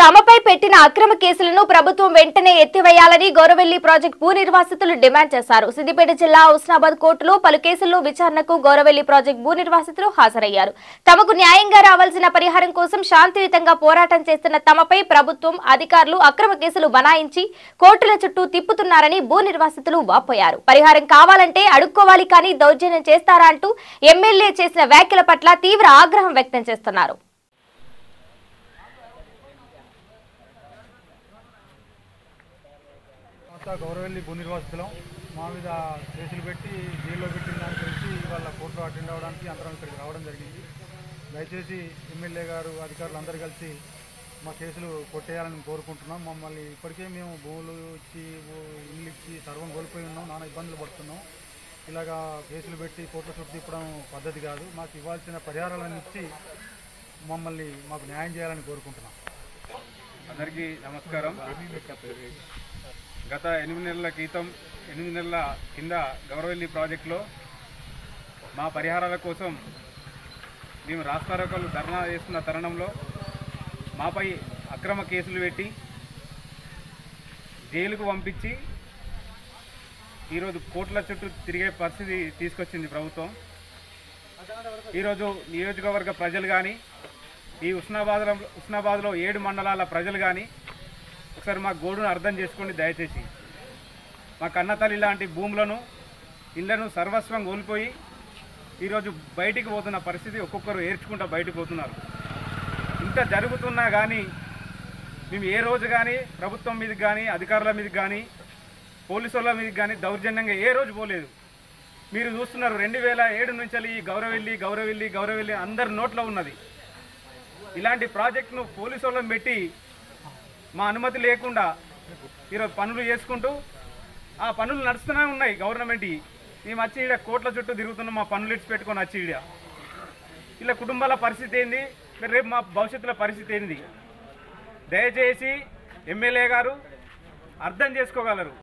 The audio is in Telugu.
తమపై పెట్టిన అక్రమ కేసులను ప్రభుత్వం వెంటనే ఎత్తివేయాలని గౌరవెల్లి ప్రాజెక్టు భూ నిర్వాసితులు డిమాండ్ చేశారు సిద్దిపేట జిల్లా హుస్నాబాద్ కోర్టులో పలు కేసుల్లో విచారణకు గౌరవెల్లి ప్రాజెక్టు భూ నిర్వాసితులు హాజరయ్యారు తమకు న్యాయంగా రావాల్సిన పరిహారం కోసం శాంతియుతంగా పోరాటం చేస్తున్న తమపై ప్రభుత్వం అధికారులు అక్రమ కేసులు బనాయించి కోర్టుల చుట్టూ తిప్పుతున్నారని భూ నిర్వాసితులు వాపోయారు పరిహారం కావాలంటే అడుక్కోవాలి కానీ దౌర్జన్యం చేస్తారా అంటూ ఎమ్మెల్యే చేసిన వ్యాఖ్యల పట్ల తీవ్ర ఆగ్రహం వ్యక్తం చేస్తున్నారు అంతా గౌరవెల్లి భూ నిర్వాసితులం మా మీద కేసులు పెట్టి జైల్లో పెట్టిన దాని గురించి వాళ్ళ కోర్టులో అటెండ్ అవ్వడానికి అందరం ఇక్కడికి రావడం జరిగింది దయచేసి ఎమ్మెల్యే గారు అధికారులు అందరూ కలిసి మా కేసులు కొట్టేయాలని కోరుకుంటున్నాం మమ్మల్ని ఇప్పటికే మేము భూములు ఇచ్చి భూ- ఇల్లు ఇచ్చి సర్వం కోల్పోయి ఉన్నాం నానా ఇబ్బందులు పడుతున్నాం ఇలాగా కేసులు పెట్టి కోర్టుల చుట్టూ తిప్పడం పద్ధతి కాదు మాకు ఇవ్వాల్సిన పరిహారాలను ఇచ్చి మమ్మల్ని మాకు న్యాయం చేయాలని కోరుకుంటున్నాం అందరికీ నమస్కారం గత ఎనిమిది నెలల క్రితం ఎనిమిది నెలల కింద గౌరవెల్లి ప్రాజెక్టులో మా పరిహారాల కోసం మేము రాస్తారోకలు ధర్నా చేస్తున్న తరుణంలో మాపై అక్రమ కేసులు పెట్టి జైలుకు పంపించి ఈరోజు కోట్ల చుట్టూ తిరిగే పరిస్థితి తీసుకొచ్చింది ప్రభుత్వం ఈరోజు నియోజకవర్గ ప్రజలు కానీ ఈ ఉస్నాబాద్లో ఉస్నాబాద్లో ఏడు మండలాల ప్రజలు కానీ ఒకసారి మా గోడును అర్థం చేసుకోండి దయచేసి మా కన్నతల్లి లాంటి భూములను ఇళ్లను సర్వస్వం కోల్పోయి ఈరోజు బయటికి పోతున్న పరిస్థితి ఒక్కొక్కరు ఏడ్చుకుంటూ బయటకు పోతున్నారు ఇంత జరుగుతున్నా కానీ మేము ఏ రోజు కానీ ప్రభుత్వం మీదకి కానీ అధికారుల మీదకి కానీ పోలీసు వాళ్ళ మీదకి కానీ దౌర్జన్యంగా ఏ రోజు పోలేదు మీరు చూస్తున్నారు రెండు వేల ఏడు నుంచి ఈ గౌరవెల్లి గౌరవెల్లి గౌరవెల్లి అందరి నోట్లో ఉన్నది ఇలాంటి ప్రాజెక్టును పోలీసు వాళ్ళని పెట్టి మా అనుమతి లేకుండా ఈరోజు పనులు చేసుకుంటూ ఆ పనులు నడుస్తూనే ఉన్నాయి గవర్నమెంట్ మేము వచ్చి ఈడ కోట్ల చుట్టూ తిరుగుతున్నాం మా పనులు ఇచ్చి పెట్టుకొని వచ్చి ఈడ ఇలా కుటుంబాల పరిస్థితి ఏంది మరి రేపు మా భవిష్యత్తులో పరిస్థితి ఏంది దయచేసి ఎమ్మెల్యే గారు అర్థం చేసుకోగలరు